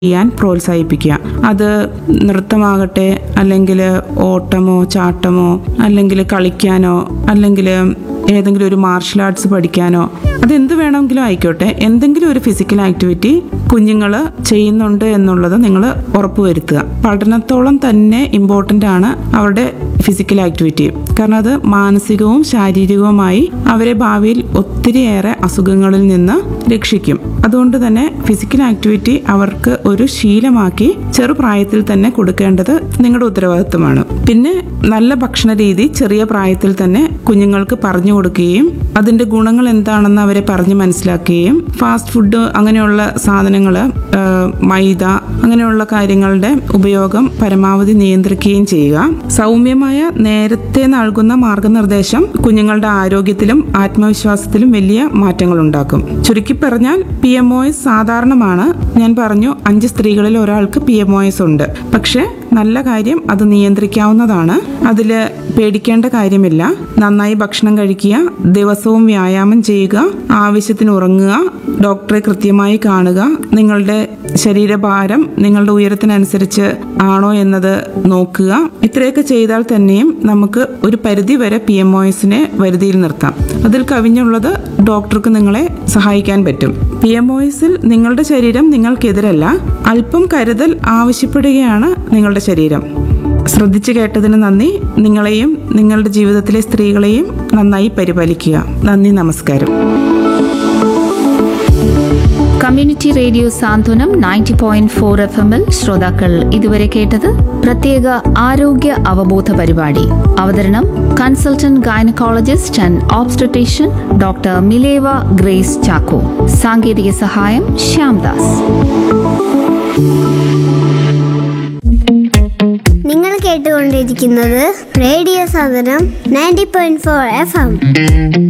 ചെയ്യാൻ പ്രോത്സാഹിപ്പിക്കുക അത് നൃത്തമാകട്ടെ അല്ലെങ്കിൽ ഓട്ടമോ ചാട്ടമോ അല്ലെങ്കിൽ കളിക്കാനോ അല്ലെങ്കിൽ ഏതെങ്കിലും ഒരു മാർഷൽ ആർട്സ് പഠിക്കാനോ അതെന്ത് വേണമെങ്കിലും ആയിക്കോട്ടെ എന്തെങ്കിലും ഒരു ഫിസിക്കൽ ആക്ടിവിറ്റി കുഞ്ഞുങ്ങൾ ചെയ്യുന്നുണ്ട് എന്നുള്ളത് നിങ്ങൾ ഉറപ്പുവരുത്തുക പഠനത്തോളം തന്നെ ഇമ്പോർട്ടൻ്റ് ആണ് അവരുടെ ഫിസിക്കൽ ആക്ടിവിറ്റി കാരണം അത് മാനസികവും ശാരീരികവുമായി അവരെ ഭാവിയിൽ ഒത്തിരിയേറെ അസുഖങ്ങളിൽ നിന്ന് രക്ഷിക്കും അതുകൊണ്ട് തന്നെ ഫിസിക്കൽ ആക്ടിവിറ്റി അവർക്ക് ഒരു ശീലമാക്കി ചെറുപ്രായത്തിൽ തന്നെ കൊടുക്കേണ്ടത് നിങ്ങളുടെ ഉത്തരവാദിത്വമാണ് പിന്നെ നല്ല ഭക്ഷണ രീതി ചെറിയ പ്രായത്തിൽ തന്നെ കുഞ്ഞുങ്ങൾക്ക് പറഞ്ഞു കൊടുക്കുകയും അതിന്റെ ഗുണങ്ങൾ എന്താണെന്ന് അവരെ പറഞ്ഞ് മനസ്സിലാക്കുകയും ഫാസ്റ്റ് ഫുഡ് അങ്ങനെയുള്ള സാധനങ്ങൾ മൈദ അങ്ങനെയുള്ള കാര്യങ്ങളുടെ ഉപയോഗം പരമാവധി നിയന്ത്രിക്കുകയും ചെയ്യുക സൗമ്യമായ നേരത്തെ നൽകുന്ന മാർഗനിർദ്ദേശം കുഞ്ഞുങ്ങളുടെ ആരോഗ്യത്തിലും ആത്മവിശ്വാസത്തിലും വലിയ മാറ്റങ്ങൾ ഉണ്ടാക്കും ചുരുക്കി പറഞ്ഞാൽ പി എം ഒ എസ് സാധാരണമാണ് ഞാൻ പറഞ്ഞു അഞ്ച് സ്ത്രീകളിൽ ഒരാൾക്ക് പി എം ഒ എസ് ഉണ്ട് പക്ഷേ നല്ല കാര്യം അത് നിയന്ത്രിക്കാവുന്നതാണ് അതിൽ പേടിക്കേണ്ട കാര്യമില്ല നന്നായി ഭക്ഷണം കഴിക്കുക ദിവസവും വ്യായാമം ചെയ്യുക ആവശ്യത്തിന് ഉറങ്ങുക ഡോക്ടറെ കൃത്യമായി കാണുക നിങ്ങളുടെ ശരീരഭാരം നിങ്ങളുടെ ഉയരത്തിനനുസരിച്ച് ആണോ എന്നത് നോക്കുക ഇത്രയൊക്കെ ചെയ്താൽ തന്നെയും നമുക്ക് ഒരു പരിധി വരെ പി എം ഒ എസിനെ വരുതിയിൽ നിർത്താം അതിൽ കവിഞ്ഞുള്ളത് ഡോക്ടർക്ക് നിങ്ങളെ സഹായിക്കാൻ പറ്റും പി എം ഒ എസിൽ നിങ്ങളുടെ ശരീരം നിങ്ങൾക്കെതിരല്ല അല്പം കരുതൽ ആവശ്യപ്പെടുകയാണ് നിങ്ങളുടെ ശരീരം ശ്രദ്ധിച്ചു കേട്ടതിന് നന്ദി നിങ്ങളെയും നിങ്ങളുടെ ജീവിതത്തിലെ സ്ത്രീകളെയും നന്നായി പരിപാലിക്കുക നന്ദി നമസ്കാരം community radio Santhwanam ninety point four F എമ്മിൽ ശ്രോതാക്കൾ ഇതുവരെ കേട്ടത് പ്രത്യേക ആരോഗ്യ അവബോധ പരിപാടി അവതരണം consultant gynaecologist and obstetrician doctor Mileva Grace Chacko സാങ്കേതിക സഹായം ശ്യാംദാസ് നിങ്ങൾ കേട്ടുകൊണ്ടിരിക്കുന്നത് റേഡിയോ സാധനം ninety point four F M